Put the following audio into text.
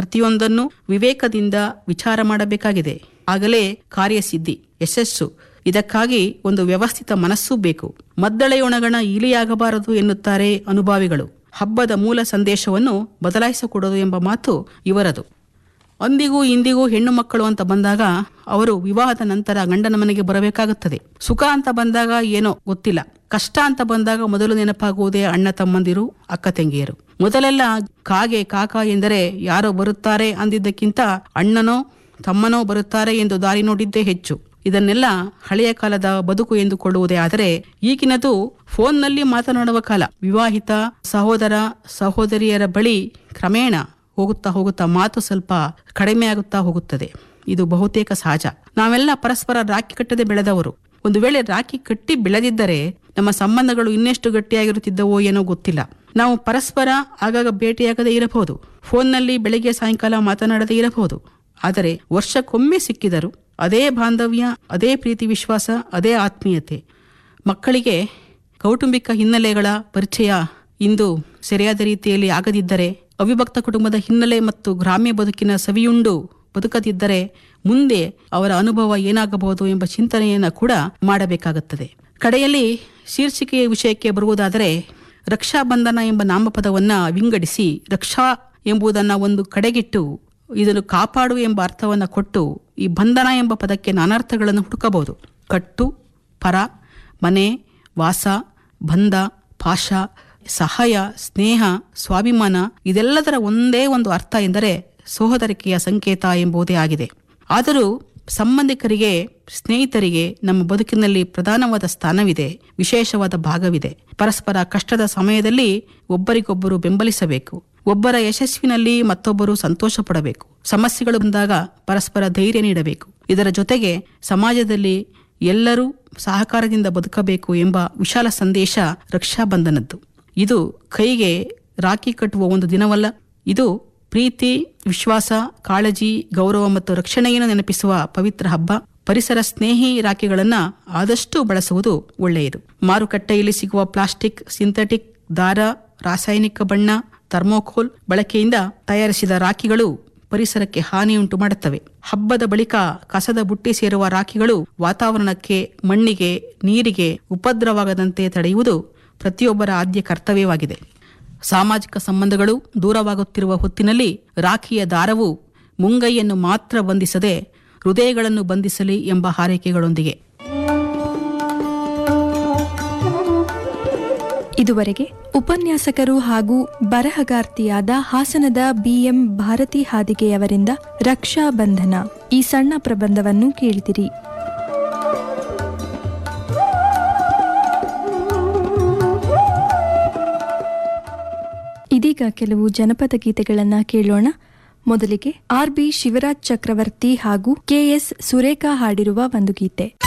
ಪ್ರತಿಯೊಂದನ್ನು ವಿವೇಕದಿಂದ ವಿಚಾರ ಮಾಡಬೇಕಾಗಿದೆ ಆಗಲೇ ಕಾರ್ಯಸಿದ್ಧಿ ಯಶಸ್ಸು ಇದಕ್ಕಾಗಿ ಒಂದು ವ್ಯವಸ್ಥಿತ ಮನಸ್ಸೂ ಬೇಕು ಮದ್ದಳೆಯೊಣಗಣ ಇಲಿಯಾಗಬಾರದು ಎನ್ನುತ್ತಾರೆ ಅನುಭಾವಿಗಳು ಹಬ್ಬದ ಮೂಲ ಸಂದೇಶವನ್ನು ಬದಲಾಯಿಸಿಕೊಡೋದು ಎಂಬ ಮಾತು ಇವರದು ಅಂದಿಗೂ ಇಂದಿಗೂ ಹೆಣ್ಣು ಮಕ್ಕಳು ಅಂತ ಬಂದಾಗ ಅವರು ವಿವಾಹದ ನಂತರ ಗಂಡನ ಮನೆಗೆ ಬರಬೇಕಾಗುತ್ತದೆ ಸುಖ ಅಂತ ಬಂದಾಗ ಏನೋ ಗೊತ್ತಿಲ್ಲ ಕಷ್ಟ ಅಂತ ಬಂದಾಗ ಮೊದಲು ನೆನಪಾಗುವುದೇ ಅಣ್ಣ ತಮ್ಮಂದಿರು ಅಕ್ಕ ತಂಗಿಯರು ಮೊದಲೆಲ್ಲ ಕಾಗೆ ಕಾಕ ಎಂದರೆ ಯಾರೋ ಬರುತ್ತಾರೆ ಅಂದಿದ್ದಕ್ಕಿಂತ ಅಣ್ಣನೋ ತಮ್ಮನೋ ಬರುತ್ತಾರೆ ಎಂದು ದಾರಿ ನೋಡಿದ್ದೇ ಹೆಚ್ಚು ಇದನ್ನೆಲ್ಲ ಹಳೆಯ ಕಾಲದ ಬದುಕು ಎಂದುಕೊಳ್ಳುವುದೇ ಆದರೆ ಈಗಿನದು ಫೋನ್ನಲ್ಲಿ ಮಾತನಾಡುವ ಕಾಲ ವಿವಾಹಿತ ಸಹೋದರ ಸಹೋದರಿಯರ ಬಳಿ ಕ್ರಮೇಣ ಹೋಗುತ್ತಾ ಹೋಗುತ್ತಾ ಮಾತು ಸ್ವಲ್ಪ ಕಡಿಮೆ ಆಗುತ್ತಾ ಹೋಗುತ್ತದೆ ಇದು ಬಹುತೇಕ ಸಹಜ ನಾವೆಲ್ಲ ಪರಸ್ಪರ ರಾಖಿ ಕಟ್ಟದೆ ಬೆಳೆದವರು ಒಂದು ವೇಳೆ ರಾಖಿ ಕಟ್ಟಿ ಬೆಳೆದಿದ್ದರೆ ನಮ್ಮ ಸಂಬಂಧಗಳು ಇನ್ನೆಷ್ಟು ಗಟ್ಟಿಯಾಗಿರುತ್ತಿದ್ದವೋ ಏನೋ ಗೊತ್ತಿಲ್ಲ ನಾವು ಪರಸ್ಪರ ಆಗಾಗ ಭೇಟಿಯಾಗದೇ ಇರಬಹುದು ಫೋನ್ನಲ್ಲಿ ಬೆಳಗ್ಗೆ ಸಾಯಂಕಾಲ ಮಾತನಾಡದೇ ಇರಬಹುದು ಆದರೆ ವರ್ಷಕ್ಕೊಮ್ಮೆ ಸಿಕ್ಕಿದರು ಅದೇ ಬಾಂಧವ್ಯ ಅದೇ ಪ್ರೀತಿ ವಿಶ್ವಾಸ ಅದೇ ಆತ್ಮೀಯತೆ ಮಕ್ಕಳಿಗೆ ಕೌಟುಂಬಿಕ ಹಿನ್ನೆಲೆಗಳ ಪರಿಚಯ ಇಂದು ಸರಿಯಾದ ರೀತಿಯಲ್ಲಿ ಆಗದಿದ್ದರೆ ಅವಿಭಕ್ತ ಕುಟುಂಬದ ಹಿನ್ನೆಲೆ ಮತ್ತು ಗ್ರಾಮ್ಯ ಬದುಕಿನ ಸವಿಯುಂಡು ಬದುಕದಿದ್ದರೆ ಮುಂದೆ ಅವರ ಅನುಭವ ಏನಾಗಬಹುದು ಎಂಬ ಚಿಂತನೆಯನ್ನು ಕೂಡ ಮಾಡಬೇಕಾಗುತ್ತದೆ ಕಡೆಯಲ್ಲಿ ಶೀರ್ಷಿಕೆಯ ವಿಷಯಕ್ಕೆ ಬರುವುದಾದರೆ ರಕ್ಷಾಬಂಧನ ಎಂಬ ನಾಮಪದವನ್ನ ವಿಂಗಡಿಸಿ ರಕ್ಷಾ ಎಂಬುದನ್ನು ಒಂದು ಕಡೆಗಿಟ್ಟು ಇದನ್ನು ಕಾಪಾಡು ಎಂಬ ಅರ್ಥವನ್ನು ಕೊಟ್ಟು ಈ ಬಂಧನ ಎಂಬ ಪದಕ್ಕೆ ನಾನಾರ್ಥಗಳನ್ನು ಹುಡುಕಬಹುದು ಕಟ್ಟು ಪರ ಮನೆ ವಾಸ ಬಂಧ ಪಾಶ ಸಹಾಯ ಸ್ನೇಹ ಸ್ವಾಭಿಮಾನ ಇದೆಲ್ಲದರ ಒಂದೇ ಒಂದು ಅರ್ಥ ಎಂದರೆ ಸೋದರಿಕೆಯ ಸಂಕೇತ ಎಂಬುದೇ ಆಗಿದೆ ಆದರೂ ಸಂಬಂಧಿಕರಿಗೆ ಸ್ನೇಹಿತರಿಗೆ ನಮ್ಮ ಬದುಕಿನಲ್ಲಿ ಪ್ರಧಾನವಾದ ಸ್ಥಾನವಿದೆ ವಿಶೇಷವಾದ ಭಾಗವಿದೆ ಪರಸ್ಪರ ಕಷ್ಟದ ಸಮಯದಲ್ಲಿ ಒಬ್ಬರಿಗೊಬ್ಬರು ಬೆಂಬಲಿಸಬೇಕು ಒಬ್ಬರ ಯಶಸ್ವಿನಲ್ಲಿ ಮತ್ತೊಬ್ಬರು ಸಂತೋಷ ಪಡಬೇಕು ಸಮಸ್ಯೆಗಳು ಬಂದಾಗ ಪರಸ್ಪರ ಧೈರ್ಯ ನೀಡಬೇಕು ಇದರ ಜೊತೆಗೆ ಸಮಾಜದಲ್ಲಿ ಎಲ್ಲರೂ ಸಹಕಾರದಿಂದ ಬದುಕಬೇಕು ಎಂಬ ವಿಶಾಲ ಸಂದೇಶ ರಕ್ಷಾಬಂಧನದ್ದು ಇದು ಕೈಗೆ ರಾಖಿ ಕಟ್ಟುವ ಒಂದು ದಿನವಲ್ಲ ಇದು ಪ್ರೀತಿ ವಿಶ್ವಾಸ ಕಾಳಜಿ ಗೌರವ ಮತ್ತು ರಕ್ಷಣೆಯನ್ನು ನೆನಪಿಸುವ ಪವಿತ್ರ ಹಬ್ಬ ಪರಿಸರ ಸ್ನೇಹಿ ರಾಖಿಗಳನ್ನ ಆದಷ್ಟು ಬಳಸುವುದು ಒಳ್ಳೆಯದು ಮಾರುಕಟ್ಟೆಯಲ್ಲಿ ಸಿಗುವ ಪ್ಲಾಸ್ಟಿಕ್ ಸಿಂಥೆಟಿಕ್ ದಾರ ರಾಸಾಯನಿಕ ಬಣ್ಣ ಥರ್ಮೋಕೋಲ್ ಬಳಕೆಯಿಂದ ತಯಾರಿಸಿದ ರಾಖಿಗಳು ಪರಿಸರಕ್ಕೆ ಹಾನಿಯುಂಟು ಮಾಡುತ್ತವೆ ಹಬ್ಬದ ಬಳಿಕ ಕಸದ ಬುಟ್ಟಿ ಸೇರುವ ರಾಖಿಗಳು ವಾತಾವರಣಕ್ಕೆ ಮಣ್ಣಿಗೆ ನೀರಿಗೆ ಉಪದ್ರವಾಗದಂತೆ ತಡೆಯುವುದು ಪ್ರತಿಯೊಬ್ಬರ ಆದ್ಯ ಕರ್ತವ್ಯವಾಗಿದೆ ಸಾಮಾಜಿಕ ಸಂಬಂಧಗಳು ದೂರವಾಗುತ್ತಿರುವ ಹೊತ್ತಿನಲ್ಲಿ ರಾಖಿಯ ದಾರವು ಮುಂಗೈಯನ್ನು ಮಾತ್ರ ಬಂಧಿಸದೆ ಹೃದಯಗಳನ್ನು ಬಂಧಿಸಲಿ ಎಂಬ ಹಾರೈಕೆಗಳೊಂದಿಗೆ ಇದುವರೆಗೆ ಉಪನ್ಯಾಸಕರು ಹಾಗೂ ಬರಹಗಾರ್ತಿಯಾದ ಹಾಸನದ ಬಿಎಂ ಭಾರತಿ ಹಾದಿಗೆಯವರಿಂದ ರಕ್ಷಾ ಬಂಧನ ಈ ಸಣ್ಣ ಪ್ರಬಂಧವನ್ನು ಕೇಳಿದಿರಿ ಇದೀಗ ಕೆಲವು ಜನಪದ ಗೀತೆಗಳನ್ನ ಕೇಳೋಣ ಮೊದಲಿಗೆ ಆರ್ ಬಿ ಶಿವರಾಜ್ ಚಕ್ರವರ್ತಿ ಹಾಗೂ ಕೆಎಸ್ ಸುರೇಖಾ ಹಾಡಿರುವ ಒಂದು ಗೀತೆ